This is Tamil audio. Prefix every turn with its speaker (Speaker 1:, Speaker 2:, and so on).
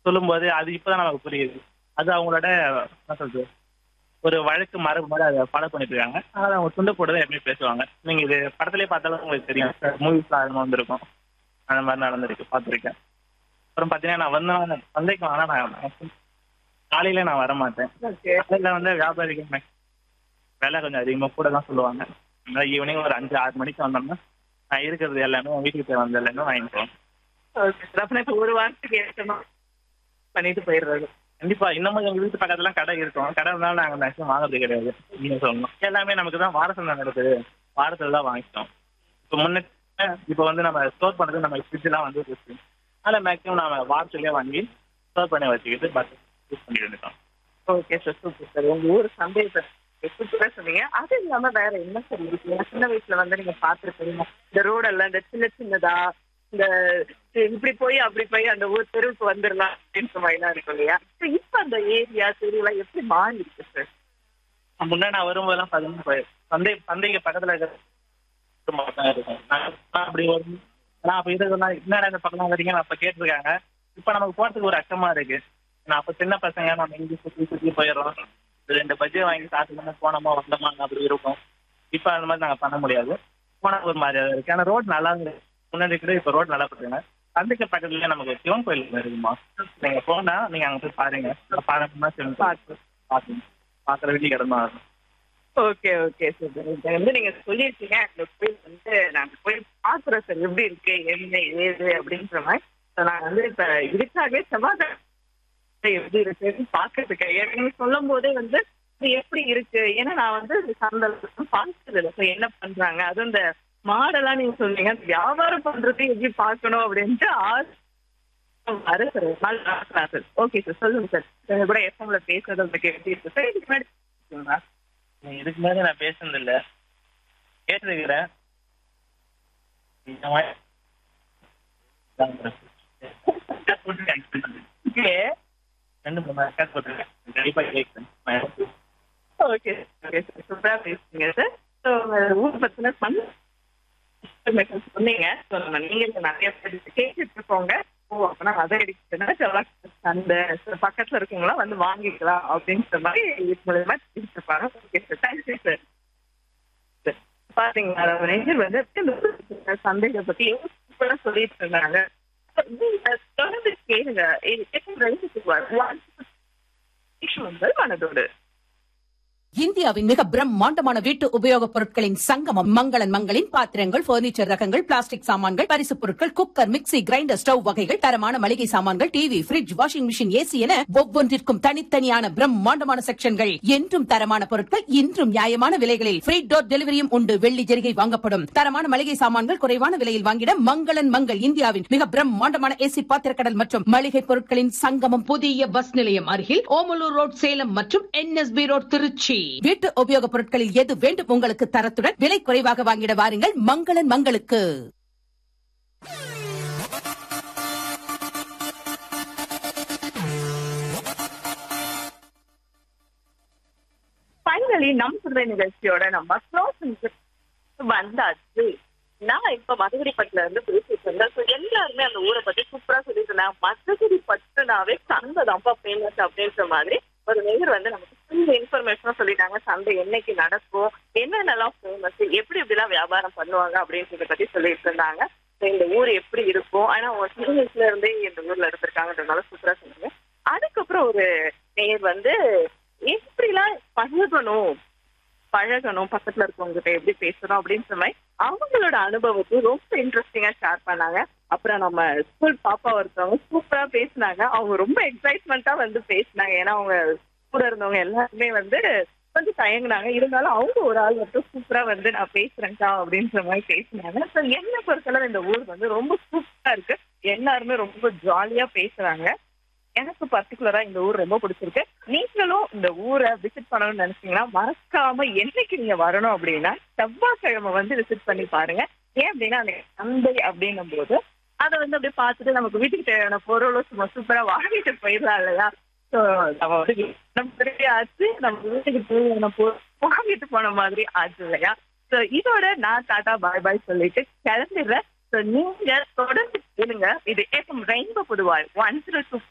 Speaker 1: சொல்லும்போது அது இப்பதான் நமக்கு புரியுது அது அவங்களோட என்ன சொல்றது ஒரு வழக்கு மரபு மாதிரி அதை ஃபாலோ பண்ணிட்டு இருக்காங்க அதனால அவங்க துண்டு போட்டு தான் எப்பயுமே பேசுவாங்க நீங்க இது படத்திலே பார்த்தாலும் உங்களுக்கு தெரியும் மூவிஸ்ல அது வந்திருக்கும் அந்த மாதிரி நடந்திருக்கு பார்த்துருக்கேன் அப்புறம் பார்த்தீங்கன்னா நான் வந்து சந்தைக்கு வாங்கினா நான் காலையில நான் வர மாட்டேன்
Speaker 2: ஓகே
Speaker 1: காலையில வந்து வியாபாரிகள் மே- விலை கொஞ்சம் அதிகமா கூட தான் சொல்லுவாங்க ஈவினிங் ஒரு அஞ்சு ஆறு மணிக்கு வந்தோம்னா நான் இருக்கிறது எல்லாமே வீட்டுக்கு தேவை வந்த எல்லாமே வாங்கிக்குவோம்
Speaker 2: ஓகே சார் அப்ப இப்போ ஒரு வாரத்துக்கு ஏற்றமா பண்ணிட்டு போயிடுறது
Speaker 1: கண்டிப்பா இன்னமும் எங்க வீட்டு பக்கத்துல கடை இருக்கும் கடை இருந்தாலும் நாங்க மேக்ஸிமம் வாங்குறது கிடையாது நீங்க சொல்லணும் எல்லாமே நமக்கு தான் வார சந்தை நடக்குது வாரத்துல தான் வாங்கிட்டோம் இப்போ முன்ன இப்போ வந்து நம்ம ஸ்டோர் பண்றது நம்ம ஃப்ரிட்ஜ் எல்லாம் வந்து இருக்கு அதனால மேக்ஸிமம் நம்ம வாரத்துலயே வாங்கி ஸ்டோர் பண்ணி வச்சுக்கிட்டு பஸ் யூஸ் பண்ணிட்டு இருக்கோம்
Speaker 2: ஓகே சார் சூப்பர் சார் உங்க ஊர் சந்தேகத்தை சூப்பரா சொன்னீங்க அது இல்லாம வேற என்ன சார் இருக்கு ஏன்னா சின்ன வயசுல வந்து நீங்க பாத்துருப்பீங்க இந்த ரோடெல்லாம் இந்த சின்ன சின்னதா இந்த இப்படி போய் அப்படி போய் அந்த ஊர் தெருவுக்கு வந்துடலாம் அப்படின்ற மாதிரிலாம் இருக்கும் இல்லையா So, இப்ப அந்த ஏரியா தெருவெல்லாம் எப்படி மாறி இருக்கு சார்
Speaker 1: முன்ன நான் வரும்போதெல்லாம் பார்த்தீங்கன்னா இப்ப சந்தை சந்தைக்கு பக்கத்துல இருக்கிற குடும்பம் தான் இருக்கும் நான் அப்படி வரும் நான் அப்ப இதெல்லாம் என்னடா இந்த பக்கம் வரீங்க அப்ப கேட்டிருக்காங்க இப்ப நமக்கு போறதுக்கு ஒரு அச்சமா இருக்கு நான் அப்ப சின்ன பசங்க நம்ம இங்க சுத்தி சுத்தி போயிடுறோம் ஒரு ரெண்டு பஜ்ஜி வாங்கி சாப்பிட்டு போனோமா வந்தோமா அப்படி இருக்கும் இப்ப அந்த மாதிரி நாங்க பண்ண முடியாது போனா ஒரு மாதிரியா தான் இருக்கு ஆனா ரோட் நல்லா இருக்கு முன்னாடி கூட இப்ப ரோட் நல்லா போட்டுருங்க சந்தைக்கு பக்கத்துலயே நமக்கு சிவன் கோயில் இருக்குமா நீங்க போனா நீங்க அங்க போய் பாருங்க பாருங்கன்னா சிவன்
Speaker 2: பார்த்து.
Speaker 1: பாத்து பாக்குற வேண்டிய இடம் தான் இருக்கும்
Speaker 2: ஓகே ஓகே சார் இதை வந்து நீங்க சொல்லியிருக்கீங்க அங்க போய் வந்து நாங்க போய் பாக்குறோம் சார் எப்படி இருக்கு என்ன ஏது அப்படின்ற மாதிரி So, நாங்க வந்து இப்ப இதுக்காகவே செவ்வாய் எப்படி இருக்குன்னு பாக்குறதுக்கு ஏன்னா நீங்க சொல்லும் போதே வந்து இது எப்படி இருக்கு ஏன்னா நான் வந்து இந்த சந்தை பார்த்தது இல்லை So, என்ன பண்றாங்க அதுவும் இந்த மாடெல்லாம் நீங்க சொன்னீங்க அந்த வியாபாரம் பண்றது எப்படி பார்க்கணும் அப்படின்ட்டு ஆசை வர சார் ஒரு நாள் பார்க்கலாம் சார் ஓகே சார் சொல்லுங்க சார் எங்க கூட எஃப்எம்ல பேசுறது உங்களுக்கு எப்படி இருக்கு சார் இதுக்கு முன்னாடி சொல்லுங்களா?
Speaker 1: நீ இதுக்கு முன்னாடி நான் பேசுனது இல்ல கேட்டிருக்கிறேன் இந்த மாதிரி
Speaker 2: ஓகே
Speaker 1: ரெண்டு மூணு நாள் ரெக்கார்ட் போட்டிருக்கேன் கண்டிப்பா கேட்கிறேன்
Speaker 2: ஓகே ஓகே சார் சூப்பரா பேசுறீங்க சார் ஸோ ஊர் பத்தின பண்ண சொன்னீங்க ஸோ நம்ம நீங்க நிறைய பேர் கேட்டுட்டு இருக்கோங்க ஓ அப்பனா அதை அடிச்சுன்னா அந்த பக்கத்துல இருக்கவங்களாம் வந்து வாங்கிக்கலாம் அப்படின்ற மாதிரி இது மூலயமா இருப்பாங்க ஓகே சார் தேங்க்யூ சார் பாத்தீங்களா நம்ம நெஞ்சர் வந்து இந்த சந்தைகளை பத்தி சூப்பரா சொல்லிட்டு இருந்தாங்க நீங்க தொடர்ந்து கேளுங்க இது கேட்கும் ரயிலுக்கு வந்து மனதோடு
Speaker 3: இந்தியாவின் மிக பிரம்மாண்டமான வீட்டு உபயோகப் பொருட்களின் சங்கமம் மங்களன் மங்களின் பாத்திரங்கள் பர்னிச்சர் ரகங்கள் பிளாஸ்டிக் சாமான்கள் பரிசுப் பொருட்கள் குக்கர் மிக்ஸி கிரைண்டர் ஸ்டவ் வகைகள் தரமான மளிகை சாமான்கள் TV fridge washing machine AC என ஒவ்வொன்றிற்கும் தனித்தனியான பிரம்மாண்டமான செக்ஷன்கள் என்றும் தரமான பொருட்கள் இன்றும் நியாயமான விலைகளில் ஃப்ரீ டோர் டெலிவரியும் உண்டு வெள்ளி ஜெரிகை வாங்கப்படும் தரமான மளிகை சாமான்கள் குறைவான விலையில் வாங்கிட மங்களன் மங்கள் இந்தியாவின் மிக பிரம்மாண்டமான ஏசி பாத்திரக்கடல் மற்றும் மளிகை பொருட்களின் சங்கமம் புதிய பஸ் நிலையம் அருகில் ஓமலூர் ரோட் சேலம் மற்றும் என்எஸ்பி ரோட் திருச்சி வீட்டு உபயோகப் பொருட்களில் எது வேண்டும் உங்களுக்கு தரத்துடன் விலை குறைவாக வாங்கிட வாருங்கள் மங்களன் மங்களுக்கு
Speaker 2: ஃபைனலி நம் புதுவை நிகழ்ச்சியோட நம்ம க்ளோஸ் வந்தாச்சு நான் இப்ப மதுரைப்பட்டுல இருந்து பேசிட்டு இருந்தேன் So, எல்லாருமே அந்த ஊரை பத்தி சூப்பரா சொல்லிட்டு இருந்தாங்க மதுரைப்பட்டுனாவே சந்தை ரொம்ப ஃபேமஸ் அப்படின்ற மாதிரி ஒரு நேர் வந்து நமக்கு ஃபுல் இன்ஃபர்மேஷனும் சொல்லிட்டாங்க சந்தை என்னைக்கு நடக்கும் என்னென்னலாம் ஃபேமஸ் எப்படி எப்படிலாம் வியாபாரம் பண்ணுவாங்க அப்படின்றத பத்தி சொல்லிட்டு இருந்தாங்க So, இந்த ஊர் எப்படி இருக்கும் ஆனா அவங்க சின்ன வயசுல இருந்தே இந்த ஊர்ல இருந்திருக்காங்கன்றதுனால சூப்பரா சொன்னாங்க அதுக்கப்புறம் ஒரு நேர் வந்து எப்படிலாம் பழகணும் பழகணும் பக்கத்துல இருக்கவங்க கிட்ட எப்படி பேசணும் அப்படின்ற மாதிரி அவங்களோட அனுபவத்தை ரொம்ப இன்ட்ரெஸ்டிங்கா ஷேர் பண்ணாங்க அப்புறம் நம்ம ஸ்கூல் பாப்பா ஒருத்தவங்க சூப்பரா பேசினாங்க அவங்க ரொம்ப எக்ஸைட்மெண்ட்டா வந்து பேசினாங்க ஏன்னா அவங்க கூட இருந்தவங்க எல்லாருமே வந்து கொஞ்சம் தயங்குனாங்க இருந்தாலும் அவங்க ஒரு ஆள் மட்டும் சூப்பரா வந்து நான் பேசுறேன்க்கா அப்படின்ற மாதிரி பேசினாங்க ஸோ என்ன பொறுத்தளவு இந்த ஊர் வந்து ரொம்ப சூப்பரா இருக்கு எல்லாருமே ரொம்ப ஜாலியா பேசுறாங்க எனக்கு பர்டிகுலரா இந்த ஊர் ரொம்ப பிடிச்சிருக்கு நீங்களும் இந்த ஊரை விசிட் பண்ணணும்னு நினைச்சீங்கன்னா மறக்காம என்னைக்கு நீங்க வரணும் அப்படின்னா செவ்வாய்க்கிழமை வந்து விசிட் பண்ணி பாருங்க ஏன் அப்படின்னா அந்த சந்தை அப்படின்னும் போது அதை வந்து அப்படியே பார்த்துட்டு நமக்கு வீட்டுக்கு தேவையான பொருளும் சும்மா சூப்பரா வாங்கிட்டு போயிடலாம் இல்லையா ஸோ நம்ம வந்து நம்ம ஆச்சு நம்ம வீட்டுக்கு தேவையான பொருள் வாங்கிட்டு போன மாதிரி ஆச்சு இல்லையா ஸோ இதோட நான் டாடா பாய் பாய் சொல்லிட்டு கிளம்பிடுறேன் ஸோ நீங்க தொடர்ந்து கேளுங்க இது ஏக்கம் rainbow Puduvai one zero two